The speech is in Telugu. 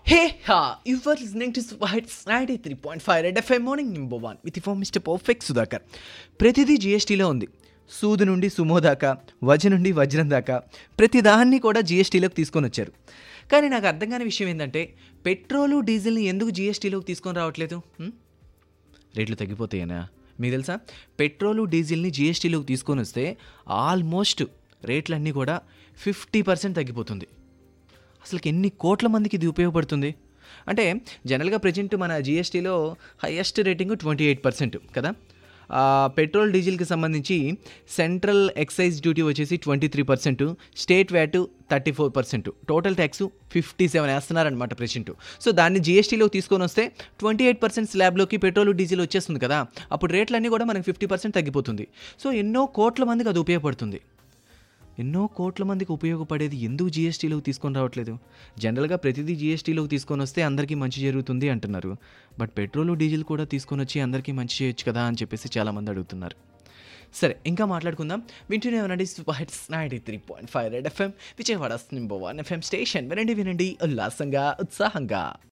Hey, ha! You were listening to White's 93.5 Red FM Morning Number 1 with your Mr. Perfect Sudhakar. ప్రతిదీ జిఎస్టీలో ఉంది సూదు నుండి సుమో దాకా వజ నుండి వజ్రం దాకా ప్రతి దాన్ని కూడా జిఎస్టీలోకి తీసుకొని వచ్చారు కానీ నాకు అర్థం కాని విషయం ఏంటంటే పెట్రోలు డీజిల్ని ఎందుకు జిఎస్టీలోకి తీసుకొని రావట్లేదు హ్మ్? రేట్లు తగ్గిపోతాయనా మీకు తెలుసా పెట్రోలు డీజిల్ని జిఎస్టీలోకి తీసుకొని వస్తే ఆల్మోస్ట్ రేట్లన్నీ కూడా ఫిఫ్టీ పర్సెంట్ తగ్గిపోతుంది అసలుకి ఎన్ని కోట్ల మందికి ఇది ఉపయోగపడుతుంది అంటే జనరల్గా ప్రజెంట్ మన జిఎస్టీలో highest rating twenty eight percent కదా ఆ, పెట్రోల్ డీజిల్కి సంబంధించి సెంట్రల్ ఎక్సైజ్ డ్యూటీ వచ్చేసి twenty three percent state VAT thirty four percent total tax fifty seven వేస్తున్నారనమాట ప్రెసెంట్ సో దాన్ని జిఎస్టీలో తీసుకొని వస్తే ట్వంటీ ఎయిట్ పర్సెంట్ స్లాబ్లోకి పెట్రోల్ డీజిల్ వచ్చేస్తుంది కదా అప్పుడు రేట్లన్నీ కూడా మనకి ఫిఫ్టీ పర్సెంట్ తగ్గిపోతుంది సో ఎన్నో కోట్ల మందికి అది ఉపయోగపడుతుంది ఎన్నో కోట్ల మందికి ఉపయోగపడేది ఎందుకు జీఎస్టీలోకి తీసుకొని రావట్లేదు జనరల్గా ప్రతిదీ జీఎస్టీలోకి తీసుకొని వస్తే అందరికీ మంచి జరుగుతుంది అంటున్నారు బట్ పెట్రోల్ డీజిల్ కూడా తీసుకొని వచ్చి అందరికీ మంచి చేయొచ్చు కదా అని చెప్పేసి చాలామంది అడుగుతున్నారు సరే ఇంకా మాట్లాడుకుందాం వింటూనే వినండి హెడ్స్ ninety three point five red FM Vijayawada number one FM station వినండి వినండి ఉల్లాసంగా ఉత్సాహంగా